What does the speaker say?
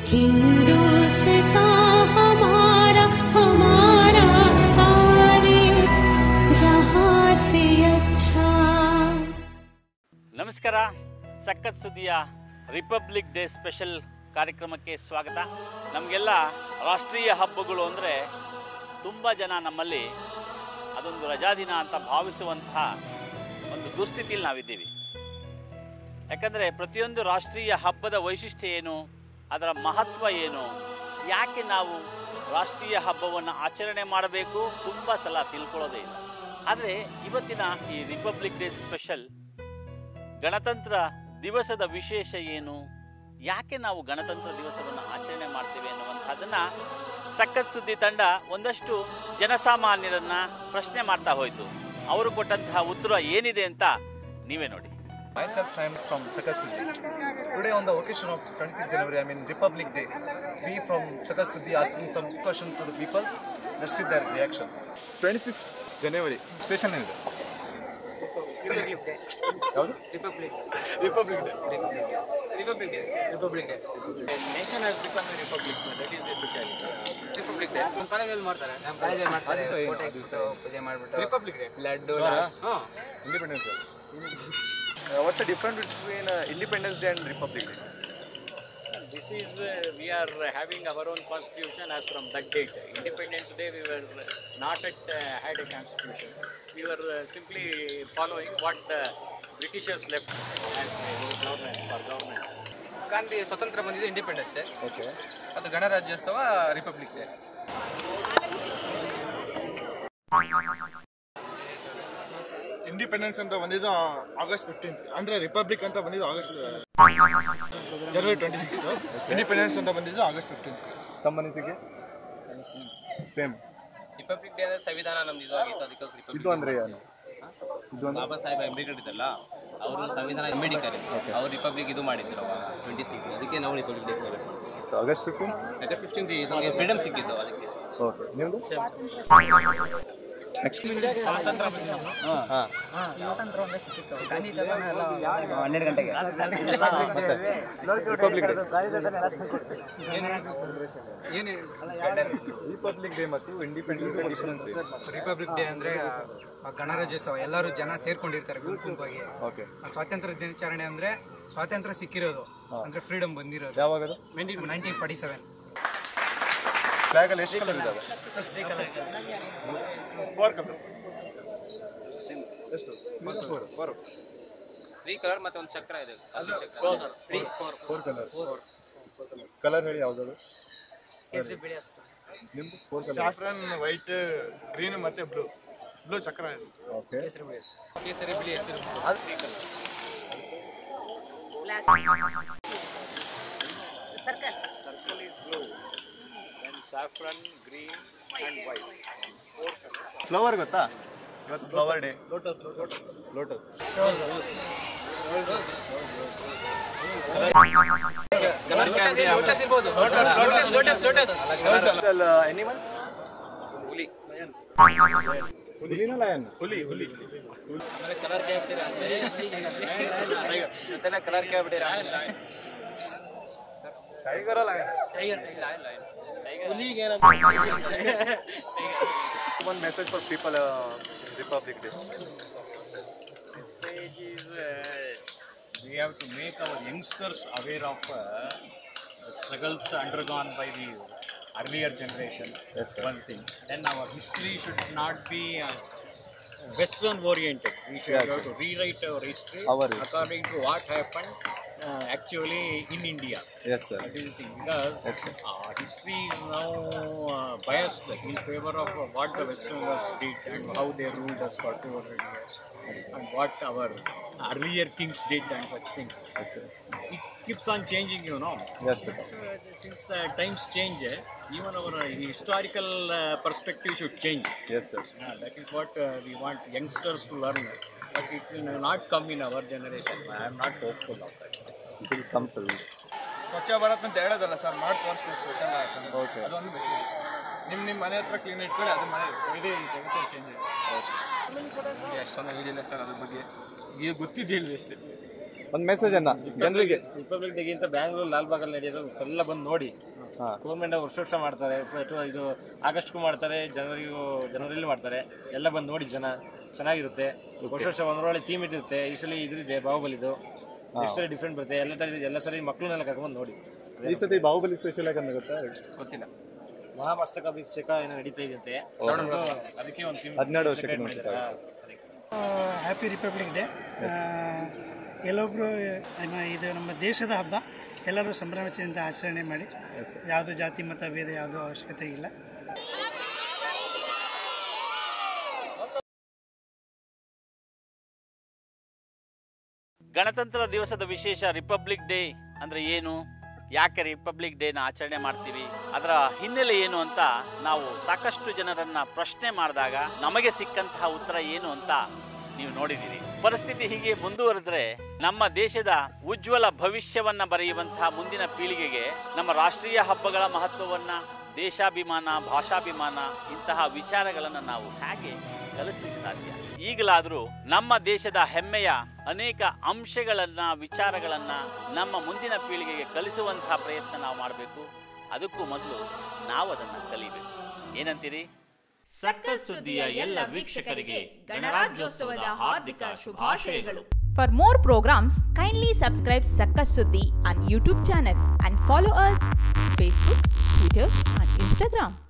हिंदुस्तां हमारा हमारा सारे जहां से अच्छा ನಮಸ್ಕಾರ ಸಖತ್ ಸುದ್ದಿಯ ರಿಪಬ್ಲಿಕ್ ಡೇ ಸ್ಪೆಷಲ್ ಕಾರ್ಯಕ್ರಮಕ್ಕೆ ಸ್ವಾಗತ ನಮಗೆಲ್ಲ ರಾಷ್ಟ್ರೀಯ ಹಬ್ಬಗಳು ಅಂದರೆ ತುಂಬ ಜನ ನಮ್ಮಲ್ಲಿ ಅದೊಂದು ರಜಾದಿನ ಅಂತ ಭಾವಿಸುವಂತಹ ಒಂದು ದುಸ್ಥಿತಿಯಲ್ಲಿ ನಾವಿದ್ದೀವಿ ಯಾಕಂದರೆ ಪ್ರತಿಯೊಂದು ರಾಷ್ಟ್ರೀಯ ಹಬ್ಬದ ವೈಶಿಷ್ಟ್ಯ ಏನು ಅದರ ಮಹತ್ವ ಏನು ಯಾಕೆ ನಾವು ರಾಷ್ಟ್ರೀಯ ಹಬ್ಬವನ್ನು ಆಚರಣೆ ಮಾಡಬೇಕು ತುಂಬ ಸಲ ತಿಳ್ಕೊಳ್ಳೋದೇ ಇಲ್ಲ ಆದರೆ ಇವತ್ತಿನ ಈ ರಿಪಬ್ಲಿಕ್ ಡೇ ಸ್ಪೆಷಲ್ ಗಣತಂತ್ರ ದಿವಸದ ವಿಶೇಷ ಏನು ಯಾಕೆ ನಾವು ಗಣತಂತ್ರ ದಿವಸವನ್ನು ಆಚರಣೆ ಮಾಡ್ತೇವೆ ಅನ್ನುವಂಥದ್ದನ್ನು ಸಖತ್ ಸುದ್ದಿ ತಂಡ ಒಂದಷ್ಟು ಜನಸಾಮಾನ್ಯರನ್ನ ಪ್ರಶ್ನೆ ಮಾಡ್ತಾ ಹೋಯಿತು ಅವರು ಕೊಟ್ಟಂತಹ ಉತ್ತರ ಏನಿದೆ ಅಂತ ನೀವೇ ನೋಡಿ Myself, Simon from Sakasuddhi. Today, on the occasion of 26 January, I mean Republic Day, we from Sakasuddhi asking some question to the people. Let's see their reaction. 26 ಜನವರಿ ಸ್ಪೆಷಲ್ ಏನಿದೆ ಯಾವುದು Republic. Republic day Republic Day. Republic Day. Nation has become a republic that is the speciality Republic Day. ನಮ್ಮ ಕಾಲೇಜಲ್ಲಿ ಮಾಡ್ತಾರೆ ನಮ್ಮ ಕಾಲೇಜಲ್ಲಿ ಮಾಡ್ತಾರೆ ಅದು ಸಹ ಏನು? ಫೋಟೋ ಅದು ಹಾಕ್ಬಿಟ್ಟು ಪೂಜೆ ಮಾಡ್ಬಿಟ್ಟು Republic Day. ಲಡ್ಡು ಹಾಂ independence what's the different between independence day and republic day This is, uh, we are uh, having our own constitution as from that date. Independence Day, we were uh, not at, uh, had a constitution. We were uh, simply following what the Britishers left as uh, government, for governance. Gandhi ಸ್ವತಂತ್ರ ಬಂದಿದ್ದು independence day okay ಅದು ಗಣರಾಜ್ಯೋತ್ಸವ republic day independence ಅಂತ ಬಂದಿದ್ದು August fifteenth ಅಂದ್ರೆ republic ಅಂತ ಬಂದಿದ್ದು August ಜನವರಿ ಟ್ವೆಂಟಿ ಸಿಕ್ಸ್ ಇಂಡಿಪೆಂಡೆನ್ಸ್ ಅಂತ ಬಂದಿದ್ದು ಆಗಸ್ಟ್ ಫಿಫ್ಟೀನ್ತ್ ತಮ್ಮ ಅನಿಸಿಕೆ ಸೇಮ್ ರಿಪಬ್ಲಿಕ್ ಡೇ ಅಂದ್ರೆ ಸಂವಿಧಾನ ನಮ್ದು ಇದು ಆಗಿತ್ತು ಅದಕ್ಕೆ ರಿಪಬ್ಲಿಕ್ ಇದು ಅಂದ್ರೆ ಏನು ಇದು ಅಂದ್ರೆ ಬಾಬಾ ಸಾಹೇಬ್ ಅಂಬೇಡ್ಕರ್ ಇದ್ದಲ್ಲ ಅವರು ಸಂವಿಧಾನ ಅಂಬೇಡ್ಕರ್ ಅವ್ರು ರಿಪಬ್ಲಿಕ್ ಇದು ಮಾಡಿದ್ರು ಅವಾಗ ಟ್ವೆಂಟಿ ಸಿಕ್ಸ್ ಅದಕ್ಕೆ ನಾವು republic day celebrate August fifteen ಯಾಕಂದ್ರೆ ಫಿಫ್ಟೀನ್ ನಮಗೆ ಫ್ರೀಡಮ್ ಸಿಕ್ಕಿತ್ತು ಅದಕ್ಕೆ ಓಕೆ ನಿಮ್ಮದು ನೆಕ್ಸ್ಟ್ ಹನ್ನೆರಡು ಗಂಟೆಗೆ ರಿಪಬ್ಲಿಕ್ ಡೇ ರಿಪಬ್ಲಿಕ್ ಡೇ ಮತ್ತು independence day difference republic day ಅಂದ್ರೆ ಆ ಗಣರಾಜ್ಯೋತ್ಸವ ಎಲ್ಲರೂ ಜನ ಸೇರ್ಕೊಂಡಿರ್ತಾರೆ ಗುಂಪು ಗುಂಪಾಗಿ ಓಕೆ ಆ ಸ್ವಾತಂತ್ರ್ಯ ದಿನಾಚರಣೆ ಅಂದ್ರೆ ಸ್ವಾತಂತ್ರ್ಯ ಸಿಕ್ಕಿರೋದು ಅಂದ್ರೆ ಫ್ರೀಡಮ್ ಬಂದಿರೋದು ಯಾವಾಗದು ನೈನ್ಟೀನ್ ಫಾರ್ಟಿ ಸೆವೆನ್ ಫ್ಲಾಗಲ್ಲಿ ಎಷ್ಟು ಕಲರ್ ಇದ್ದಾವೆ ಫೋರ್ ಕಲರ್ಸ್ ಎಷ್ಟು ಫೋರ್ ಫೋರ್ ತ್ರೀ ಕಲರ್ ಮತ್ತೆ ಒಂದು ಚಕ್ರ ಇದೆ ಫೋರ್ ಕಲರ್ ಕಲರ್ ಹೇಳಿ ಯಾವ್ದಾದ್ರು ನಿಮ್ದು four colour saffron white green ಮತ್ತೆ ಬ್ಲೂ ಬ್ಲೂ ಚಕ್ರ ಇದೆ ಓಕೆ ಕೇಸರಿ ಬಿಳಿ ಹೆಸರು Circle is blue, then saffron, green and white. Flower ಗೊತ್ತಾ ಇವತ್ತು flower day lotus lotus lotus lotus ಇರ್ಬೋದು ಲೋಟಸ್ ಲೋಟಸ್ ಎನಿಮಲ್ ಹುಲಿ ಹುಲಿನ ಲಯನ್ ಹುಲಿ ಹುಲಿ ಕಲರ್ ಕೇಳ್ಬಿಟ್ಟಿರ ಕಲರ್ ಕೇಳ್ಬಿಟ್ಟಿರ tiger lion one message for people republic day Message is uh, we have to make our youngsters aware of uh, the struggles undergone by the earlier generation. Yes, sir. One thing. Then our history should not be uh, Western oriented. We should Yes, have to rewrite our history Our history. according to what happened uh, actually in India. Yes sir That is the thing because Yes, sir. uh, history is now uh, biased in favor of uh, what the Westerners did and how they ruled us for 200 years and what our earlier kings did and such things. It keeps on changing, you know. Yes sir So, uh, since uh, times change, eh, even our uh, historical uh, perspective should change. Yes sir Uh, that is what uh, we want youngsters to learn. But it will not come in our generation. I am not hopeful of that. It will come sir Swachh Bharat ಅಂತ ಹೇಳೋದಲ್ಲ sir ಮಾಡಿ ತೋರಿಸ್ಬೇಕು ಸ್ವಚ್ಛ ಭಾರತ್ ಅಂತ. Okay. ಅದೊಂದು message ನಿಮ್ಮ ನಿಮ್ಮ ಮನೆ ಹತ್ರ ಕ್ಲೀನ್ ಇಟ್ಕೊಳ್ಳಿ ಅದು ಮನೆ ಇಡೀ ಜಗತ್ತಲ್ಲಿ ಚೇಂಜ್ ಆಗಿದೆ ಅಷ್ಟೊಂದು ಐಡಿಯಾ ಇಲ್ಲ ಸರ್ ಅದ್ರ ಬಗ್ಗೆ ಈಗ ಗೊತ್ತಿದ್ದು ಹೇಳಿ ಅಷ್ಟೇ ಒಂದು ಮೆಸೇಜನ್ನು ಜನರಿಗೆ ರಿಪಬ್ಲಿಕ್ ಡೇಗಿಂತ ಬ್ಯಾಂಗ್ಳೂರು ಲಾಲ್ಬಾಗಲ್ಲಿ ನಡೆಯೋದು ಎಲ್ಲ ಬಂದು ನೋಡಿ ಗೌರ್ಮೆಂಟ್ ವರ್ಷ ವರ್ಷ ಮಾಡ್ತಾರೆ ಫ- ಇದು ಆಗಸ್ಟ್ಗೂ ಮಾಡ್ತಾರೆ ಜನವರಿಗೂ ಜನವರಿಲಿ ಮಾಡ್ತಾರೆ ಎಲ್ಲ ಬಂದು ನೋಡಿ ಜನ ಚೆನ್ನಾಗಿರುತ್ತೆ ವರ್ಷ ವರ್ಷ ಒಂದರೊಳಗೆ ಥೀಮ್ ಇಟ್ಟಿರುತ್ತೆ ಈ ಸಲ ಇದ್ರಿದೆ ಬಾಹುಬಲಿದು ಎಷ್ಟು ಸಲ ಡಿಫ್ರೆಂಟ್ ಬರುತ್ತೆ ಎಲ್ಲ ಥರ ಎಲ್ಲ ಸರಿ ಮಕ್ಕಳನ್ನೆಲ್ಲ ಕರ್ಕೊಂಡು ನೋಡಿ ಈ ಸತಿ ಬಾಹುಬಲಿ ಸ್ಪೆಷಲ್ ಯಾಕಂದ್ರೆ ಗೊತ್ತಾ ಗೊತ್ತಿಲ್ಲ ಮಹಾಮಸ್ತಕಾಭಿಷೇಕ ಏನೋ ನಡೀತಾ ಇದೆಯಂತೆ ಅದಕ್ಕೆ ಒಂದು ಥೀಮ್ ಹನ್ನೆರಡು ವರ್ಷಕ್ಕೆ ಒಂದ್ಸತಿ ಹ್ಯಾಪಿ ರಿಪಬ್ಲಿಕ್ ಡೇ ಎಲ್ಲೊಬ್ಬರು ಇದು ನಮ್ಮ ದೇಶದ ಹಬ್ಬ ಎಲ್ಲರೂ ಸಂಭ್ರಮಾಚರಣೆಯಿಂದ ಆಚರಣೆ ಮಾಡಿ ಯಾವುದು ಜಾತಿ ಮತ ಭೇದ ಯಾವುದೂ ಅವಶ್ಯಕತೆ ಇಲ್ಲ ಗಣತಂತ್ರ ದಿವಸದ ವಿಶೇಷ ರಿಪಬ್ಲಿಕ್ ಡೇ ಅಂದ್ರೆ ಏನು ಯಾಕೆ ರಿಪಬ್ಲಿಕ್ ಡೇನ ಆಚರಣೆ ಮಾಡ್ತೀವಿ ಅದರ ಹಿನ್ನೆಲೆ ಏನು ಅಂತ ನಾವು ಸಾಕಷ್ಟು ಜನರನ್ನ ಪ್ರಶ್ನೆ ಮಾಡಿದಾಗ ನಮಗೆ ಸಿಕ್ಕಂತಹ ಉತ್ತರ ಏನು ಅಂತ ನೀವು ನೋಡಿದ್ದೀರಿ ಪರಿಸ್ಥಿತಿ ಹೀಗೆ ಮುಂದುವರೆದ್ರೆ ನಮ್ಮ ದೇಶದ ಉಜ್ವಲ ಭವಿಷ್ಯವನ್ನ ಬರೆಯುವಂತಹ ಮುಂದಿನ ಪೀಳಿಗೆಗೆ ನಮ್ಮ ರಾಷ್ಟ್ರೀಯ ಹಬ್ಬಗಳ ಮಹತ್ವವನ್ನ ದೇಶಾಭಿಮಾನ ಭಾಷಾಭಿಮಾನ ಇಂತಹ ವಿಚಾರಗಳನ್ನು ನಾವು ಹೇಗೆ ಕಲಿಸ್ಲಿಕ್ಕೆ ಸಾಧ್ಯ ಈಗಲಾದರೂ ನಮ್ಮ ದೇಶದ ಹೆಮ್ಮೆಯ ಅನೇಕ ಅಂಶಗಳನ್ನ ವಿಚಾರಗಳನ್ನ ನಮ್ಮ ಮುಂದಿನ ಪೀಳಿಗೆಗೆ ಕಲಿಸುವಂತಹ ಪ್ರಯತ್ನ ನಾವು ಮಾಡಬೇಕು ಅದಕ್ಕೂ ಮೊದಲು ನಾವು ಅದನ್ನ ಕಲಿಬೇಕು ಏನಂತೀರಿ ಸಕ್ಕತ್ ಸುದ್ದಿಯ ಎಲ್ಲ ವೀಕ್ಷಕರಿಗೆ ಗಣರಾಜ್ಯೋತ್ಸವದ ಹಾರ್ದಿಕ ಶುಭಾಶಯಗಳು For more programs, kindly subscribe Sakkas Suddhi on YouTube channel and follow us Facebook, Twitter and Instagram.